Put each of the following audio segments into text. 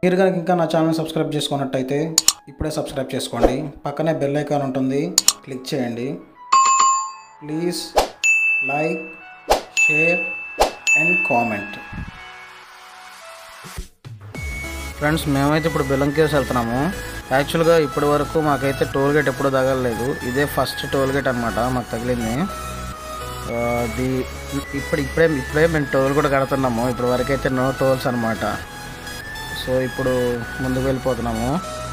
మీరు కనుక ఇంకా నా ఛానల్ సబ్స్క్రైబ్ చేసుకున్నట్టయితే ఇప్పుడే సబ్స్క్రైబ్ చేసుకోండి పక్కనే బెల్ ఐకాన్ ఉంటుంది క్లిక్ చేయండి please like share and comment friends మేమైతే ఇప్పుడు బెలంకేవ్స్ వెళ్తున్నాము యాక్చువల్గా ఇప్పటి వరకు మాకైతే టోల్ గేట్ ఎప్పుడూ తగలలేదు ఇదే ఫస్ట్ టోల్ గేట్ అనమాట మాకు తగిలింది ఆ, ది ఇప్పుడు ఇప్పుడే ఇప్పుడే మేము టోల్ కూడా కడుతున్నాము ఇప్పటి వరకు అయితే నో టోల్స్ అనమాట సో ఇప్పుడు ముందుకు వెళ్ళిపోతున్నాము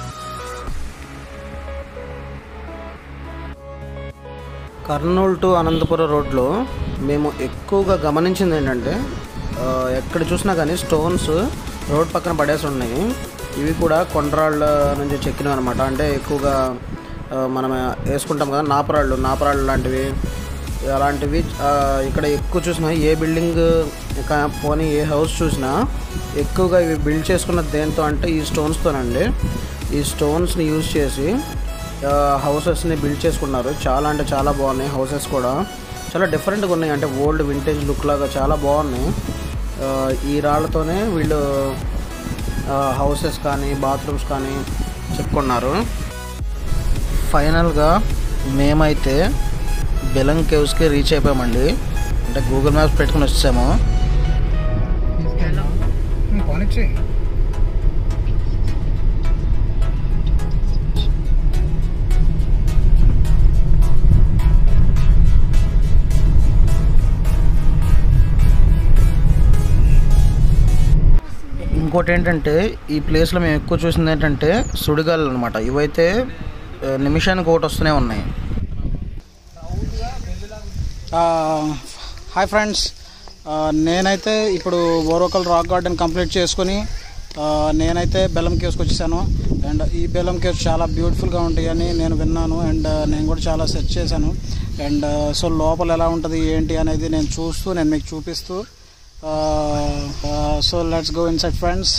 కర్నూలు టు అనంతపురం రోడ్లో మేము ఎక్కువగా గమనించింది ఏంటంటే ఆ, ఎక్కడ చూసినా కానీ స్టోన్స్ రోడ్ పక్కన పడేసి ఉన్నాయి ఇవి కూడా కొండరాళ్ళ నుంచి చెక్కినవి అనమాట అంటే ఎక్కువగా ఆ, మనం వేసుకుంటాం కదా నాపరాళ్ళు నాపరాళ్ళు లాంటివి అలాంటివి ఆ, ఇక్కడ ఎక్కువ చూసినా ఏ బిల్డింగ్ ఇంకా పోనీ ఏ హౌస్ చూసినా ఎక్కువగా ఇవి బిల్డ్ చేసుకున్న దేంతో అంటే ఈ స్టోన్స్తోనండి ఈ స్టోన్స్ని యూజ్ చేసి హౌసెస్ని బిల్డ్ చేసుకున్నారు చాలా అంటే చాలా బాగున్నాయి హౌసెస్ కూడా చాలా డిఫరెంట్గా ఉన్నాయి అంటే ఓల్డ్ వింటేజ్ లుక్ లాగా చాలా బాగున్నాయి ఆ, ఈ రాళ్ళతోనే వీళ్ళు హౌసెస్ కానీ బాత్రూమ్స్ కానీ చెప్పుకున్నారు ఫైనల్గా మేమైతే బెలం కేవ్స్కి రీచ్ అయిపోయామండి అంటే గూగుల్ మ్యాప్స్ పెట్టుకుని వచ్చాము కొనిచ్చి ఇంకోటి ఏంటంటే ఈ ప్లేస్లో మేము ఎక్కువ చూసింది ఏంటంటే సుడిగాలు అనమాట ఇవైతే ఆ, నిమిషానికి ఒకటి వస్తూనే ఉన్నాయి హాయ్ ఫ్రెండ్స్ నేనైతే ఇప్పుడు బోరోకల్ రాక్ గార్డెన్ కంప్లీట్ చేసుకుని ఆ, నేనైతే బెల్లం కేవ్స్కి వచ్చేసాను అండ్ ఈ బెల్లం కేవ్స్ చాలా బ్యూటిఫుల్గా ఉంటాయని నేను విన్నాను అండ్ నేను కూడా చాలా సెర్చ్ చేశాను అండ్ సో లోపల ఎలా ఉంటుంది ఏంటి అనేది నేను చూస్తూ నేను మీకు చూపిస్తూ so let's go inside friends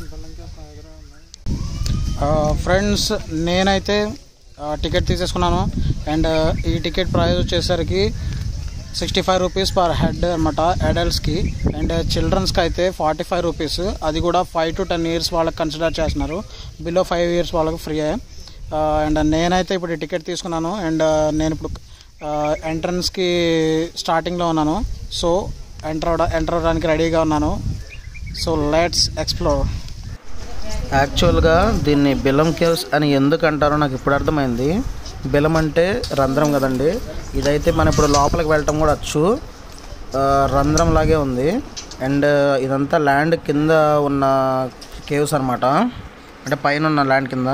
friends నేనైతే టికెట్ తీసేసుకున్నాను అండ్ ఈ టికెట్ ప్రైస్ వచ్చేసరికి sixty five rupees per head అనమాట అడల్ట్స్కి అండ్ చిల్డ్రన్స్కి అయితే ఫార్టీ ఫైవ్ రూపీస్ అది కూడా ఫైవ్ టు టెన్ ఇయర్స్ వాళ్ళకి కన్సిడర్ చేస్తున్నారు బిలో ఫైవ్ ఇయర్స్ వాళ్ళకి ఫ్రీ అండ్ నేనైతే ఇప్పుడు ఈ టికెట్ తీసుకున్నాను అండ్ నేను ఇప్పుడు ఎంట్రన్స్కి స్టార్టింగ్లో ఉన్నాను సో ఎంటర్ అవడా ఎంటర్ అవ్వడానికి రెడీగా ఉన్నాను సో లెట్స్ ఎక్స్ప్లోర్ యాక్చువల్గా దీన్ని బెల్లం కేవ్స్ అని ఎందుకు అంటారో నాకు ఇప్పుడు అర్థమైంది బెల్లం అంటే రంధ్రం కదండి ఇదైతే మనం ఇప్పుడు లోపలికి వెళ్ళటం కూడా వచ్చు ఆ, రంధ్రం లాగే ఉంది అండ్ ఇదంతా ల్యాండ్ కింద ఉన్న కేవ్స్ అనమాట అంటే పైన ఉన్న ల్యాండ్ కింద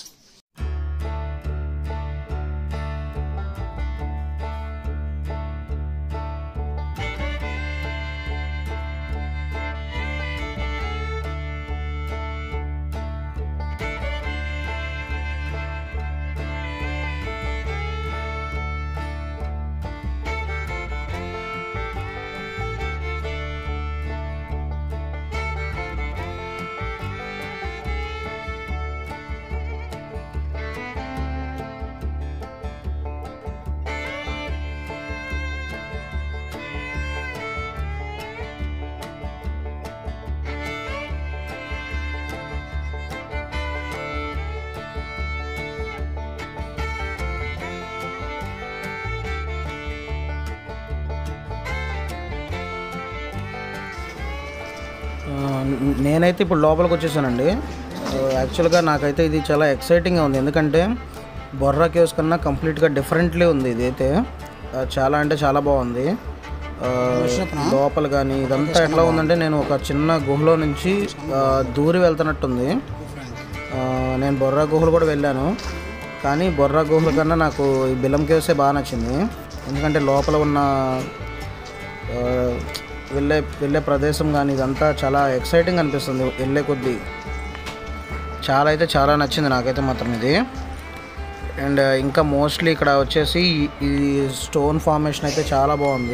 ఆ, నేనైతే ఇప్పుడు లోపలికి వచ్చేసానండి ఆ, యాక్చువల్గా నాకైతే ఇది చాలా ఎక్సైటింగ్గా ఉంది ఎందుకంటే బొర్రా కేవ్స్ కన్నా కంప్లీట్గా డిఫరెంట్లీ ఉంది ఇదైతే ఆ, చాలా అంటే చాలా బాగుంది ఆ, లోపల కానీ ఇదంతా ఎట్లా ఉందంటే నేను ఒక చిన్న గుహలో నుంచి ఆ, దూరి వెళ్తున్నట్టుంది ఆ, నేను బొర్రా గుహలు కూడా వెళ్ళాను కానీ బొర్రా గుహల కన్నా నాకు ఈ బిలం కేవ్సే బాగా నచ్చింది ఎందుకంటే లోపల ఉన్న ఆ, వెళ్ళే వెళ్ళే ప్రదేశం కానీ ఇదంతా చాలా ఎక్సైటింగ్ అనిపిస్తుంది వెళ్ళే కొద్దీ చాలా అయితే చాలా నచ్చింది నాకైతే మాత్రం ఇది అండ్ ఇంకా మోస్ట్లీ ఇక్కడ వచ్చేసి ఈ- ఈ స్టోన్ ఫార్మేషన్ అయితే చాలా బాగుంది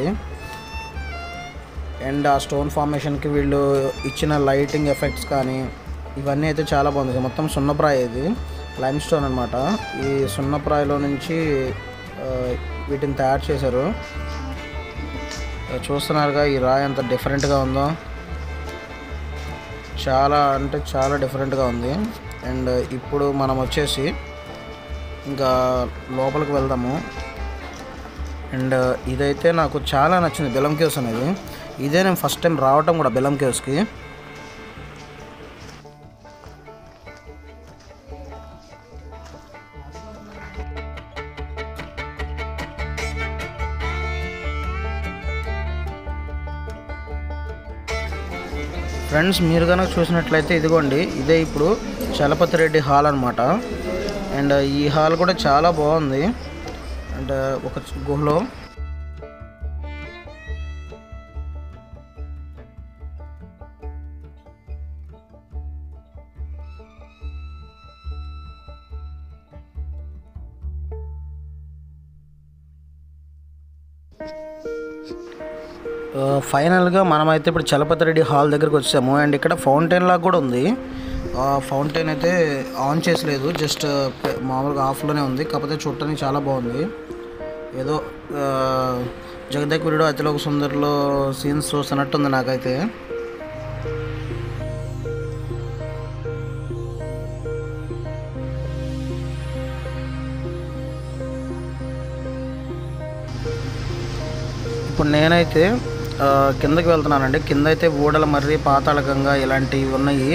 అండ్ ఆ స్టోన్ ఫార్మేషన్కి వీళ్ళు ఇచ్చిన లైటింగ్ ఎఫెక్ట్స్ కానీ ఇవన్నీ అయితే చాలా బాగుంది మొత్తం సున్నప్రాయ ఇది లైమ్ స్టోన్ అనమాట ఈ సున్నప్రాయలో నుంచి ఆ, వీటిని తయారు చేశారు చూస్తున్నారుగా ఈ రాయి ఎంత డిఫరెంట్గా ఉందో చాలా అంటే చాలా డిఫరెంట్గా ఉంది అండ్ ఇప్పుడు మనం వచ్చేసి ఇంకా లోపలికి వెళ్దాము అండ్ ఇదైతే నాకు చాలా నచ్చింది బెల్లం కేవ్స్ అనేది ఇదే నేను ఫస్ట్ టైం రావటం కూడా బెల్లం కేవ్స్కి ఫ్రెండ్స్ మీరు కనుక చూసినట్లయితే ఇదిగోండి ఇదే ఇప్పుడు చలపతి రెడ్డి హాల్ అనమాట అండ్ ఈ హాల్ కూడా చాలా బాగుంది అండ్ ఒక గుహలో ఆ, ఫైనల్గా మనమైతే ఇప్పుడు చలపతి రెడ్డి హాల్ దగ్గరికి వచ్చాము అండ్ ఇక్కడ ఫౌంటైన్ లాగా కూడా ఉంది ఆ ఫౌంటైన్ అయితే ఆన్ చేసలేదు జస్ట్ పె- మామూలుగా ఆఫ్లోనే ఉంది కాకపోతే చూడటానికి చాలా బాగుంది ఏదో ఆ, జగదేకురుడు అతిలోక సుందరిలో సీన్స్ చూస్తున్నట్టుంది నాకైతే ఇప్పుడు నేనైతే ఆ, కిందకి వెళ్తున్నానండి కింద అయితే ఊడల మర్రి పాతాళ గంగ ఇలాంటివి ఉన్నాయి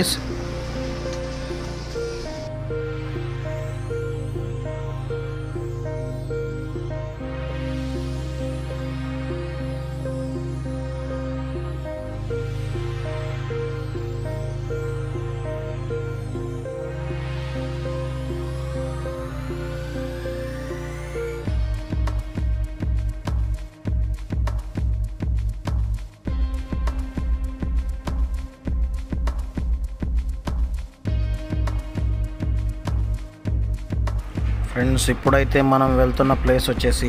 ఫ్రెండ్స్ ఇప్పుడైతే మనం వెళ్తున్న ప్లేస్ వచ్చేసి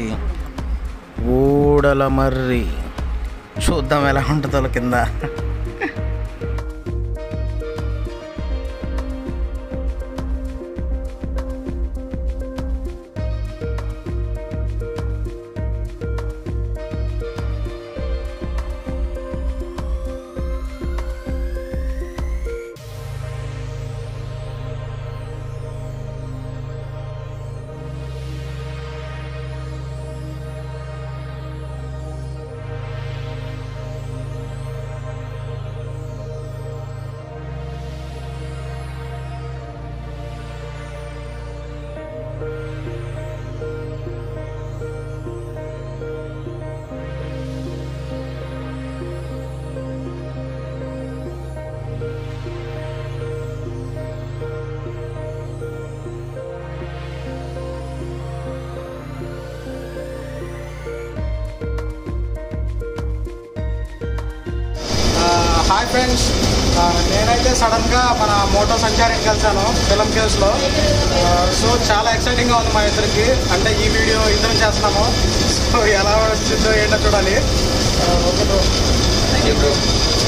ఊడల మర్రి చూద్దాం ఎలా ఉంటుందో కింద హాయ్ ఫ్రెండ్స్ నేనైతే సడన్గా మన మోటో సంచారిని కలిసాను ఫిలం కేవ్స్లో సో చాలా ఎక్సైటింగ్గా ఉంది మా ఇద్దరికి అంటే ఈ వీడియో ఇద్దరం చేస్తున్నాము సో ఎలా వచ్చిందో ఏంటో చూడాలి okay bro thank you bro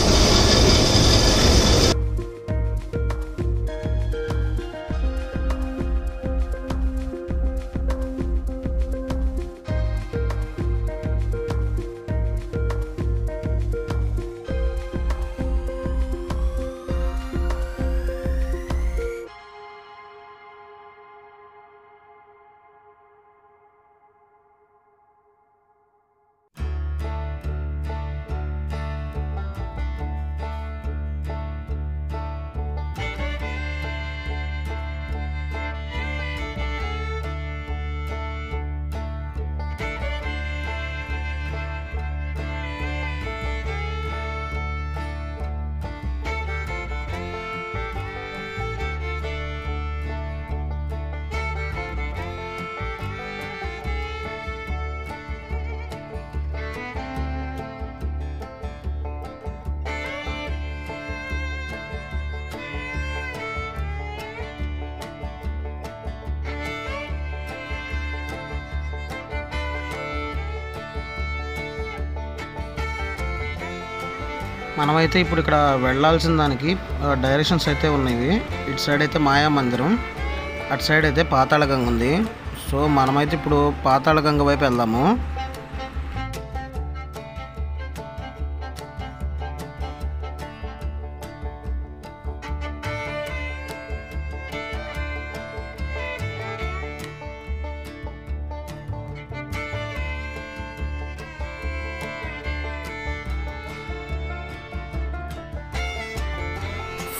మనమైతే ఇప్పుడు ఇక్కడ వెళ్ళాల్సిన దానికి డైరెక్షన్స్ అయితే ఉన్నాయి ఇటు సైడ్ అయితే మాయా మందిరం అటు సైడ్ అయితే పాతాళగంగ ఉంది సో మనమైతే ఇప్పుడు పాతాళగంగ వైపు వెళ్దాము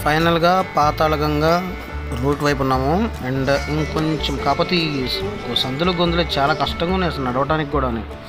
ఫైనల్గా పాతాళగంగా రూట్ వైపు ఉన్నాము అండ్ ఇంకొంచెం కాకపోతే ఈ సందులు గొంతులు చాలా కష్టంగా ఉన్నాయి అసలు నడవడానికి కూడా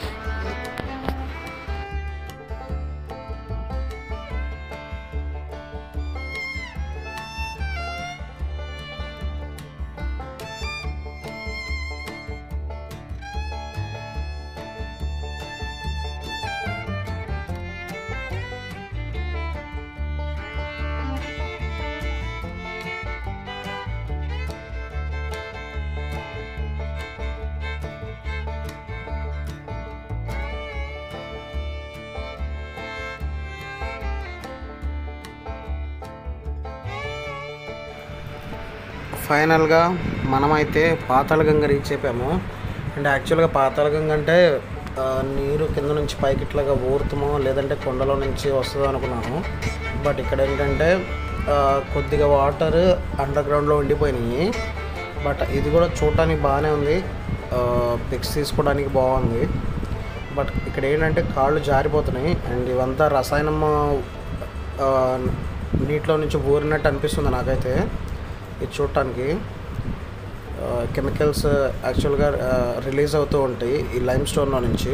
ఫైనల్గా మనమైతే పాతాళగంగ రీచ్ అయిపోయాము అంటే యాక్చువల్గా పాతాళగంగ అంటే ఆ, నీరు కింద నుంచి పైకి ఇట్లాగా ఊరుతామో లేదంటే కొండలో నుంచి వస్తుందో అనుకున్నాను బట్ ఇక్కడ ఏంటంటే ఆ, కొద్దిగా వాటర్ అండర్ గ్రౌండ్లో ఉండిపోయినాయి బట్ ఇది కూడా చూడటానికి బాగానే ఉంది పిక్స్ తీసుకోవడానికి బాగుంది బట్ ఇక్కడ ఏంటంటే కాళ్ళు జారిపోతున్నాయి అండ్ ఇవంతా రసాయనం ఆ, నీటిలో నుంచి ఊరినట్టు అనిపిస్తుంది నాకైతే ఇది చూడటానికి కెమికల్స్ యాక్చువల్గా రిలీజ్ అవుతూ ఉంటాయి ఈ లైమ్ స్టోన్లో నుంచి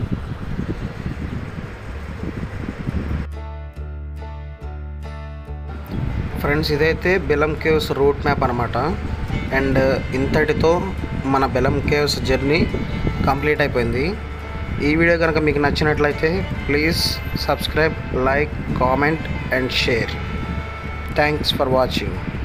ఫ్రెండ్స్ ఇదైతే బెలం కేవ్స్ రూట్ మ్యాప్ అనమాట అండ్ ఇంతటితో మన బెలం కేవ్స్ జర్నీ కంప్లీట్ అయిపోయింది ఈ వీడియో కనుక మీకు నచ్చినట్లయితే please subscribe like comment and share thanks for watching